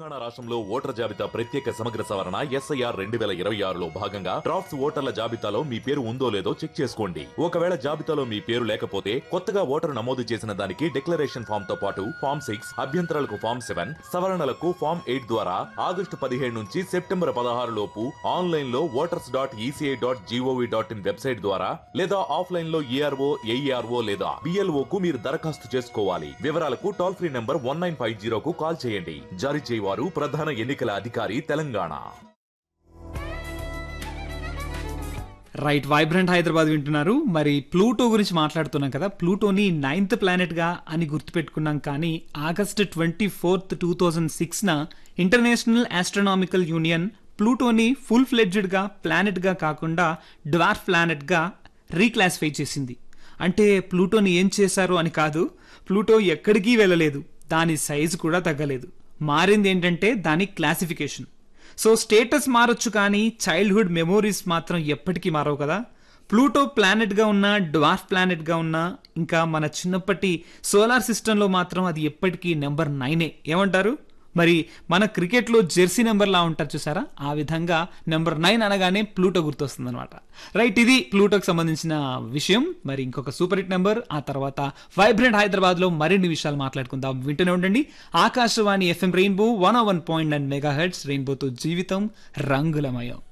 తెలంగాణ రాష్ట్రంలో ఓటర్ జాబితా ప్రత్యేక సమగ్ర సవరణ ఎస్ఐఆర్ రెండు వేల ఇరవై ఆరులో భాగంగా డ్రాఫ్ట్స్ ఓటర్ల జాబితాలో మీ పేరు ఉందో లేదో చెక్ చేసుకోండి ఒకవేళ జాబితాలో మీ పేరు లేకపోతే కొత్తగా ఓటరు నమోదు చేసిన దానికి డిక్లరేషన్ ఫామ్ తో పాటు ఫామ్ సిక్స్ అభ్యంతరాలకు ఫామ్ సెవెన్ సవరణలకు ఫామ్ ఎయిట్ ద్వారా ఆగస్టు పదిహేడు నుంచి సెప్టెంబర్ పదహారు లోపు ఆన్లైన్ లో voters dot ECI dot gov dot in website ద్వారా లేదా ఆఫ్లైన్ లో ఈఆర్ఓ ఏఈఆర్ఓ లేదా బిఎల్ఓ కు మీరు దరఖాస్తు చేసుకోవాలి వివరాలకు toll free number one nine five జీరోకు కాల్ చేయండి జారీ చేయవారు ప్రధాన ఎన్నికల అధికారి తెలంగాణ రైట్ వైబ్రెంట్ హైదరాబాద్ వింటున్నారు మరి ప్లూటో గురించి మాట్లాడుతున్నాం కదా ప్లూటోని నైన్త్ ప్లానెట్గా అని గుర్తుపెట్టుకున్నాం కానీ August twenty fourth two thousand సిక్స్న ఇంటర్నేషనల్ ఆస్ట్రనామికల్ యూనియన్ ప్లూటోని ఫుల్ ఫ్లెడ్జ్డ్గా ప్లానెట్గా కాకుండా డ్వార్ఫ్ ప్లానెట్గా రీక్లాసిఫై చేసింది అంటే ప్లూటోని ఏం చేశారు అని కాదు ప్లూటో ఎక్కడికి వెళ్ళలేదు దాని సైజు కూడా తగ్గలేదు మారింది ఏంటంటే దాని క్లాసిఫికేషన్ సో స్టేటస్ మారొచ్చు కానీ చైల్డ్హుడ్ మెమోరీస్ మాత్రం ఎప్పటికీ మారవు కదా ప్లూటో ప్లానెట్గా ఉన్న డ్వార్ఫ్ ప్లానెట్గా ఉన్న ఇంకా మన చిన్నప్పటి సోలార్ సిస్టంలో మాత్రం అది ఎప్పటికీ నెంబర్ నైనే ఏమంటారు మరి మన క్రికెట్లో జెర్సీ నెంబర్లా ఉంటారు చూసారా ఆ విధంగా నెంబర్ నైన్ అనగానే ప్లూటో గుర్తొస్తుంది అనమాట రైట్ ఇది ప్లూటోకి సంబంధించిన విషయం మరి ఇంకొక సూపర్ హిట్ నెంబర్ ఆ తర్వాత వైబ్రెంట్ హైదరాబాద్లో మరిన్ని విషయాలు మాట్లాడుకుందాం వింటూనే ఉండండి Akashvani FM rainbow one one point nine megahertz రెయిన్బోతో జీవితం రంగులమయం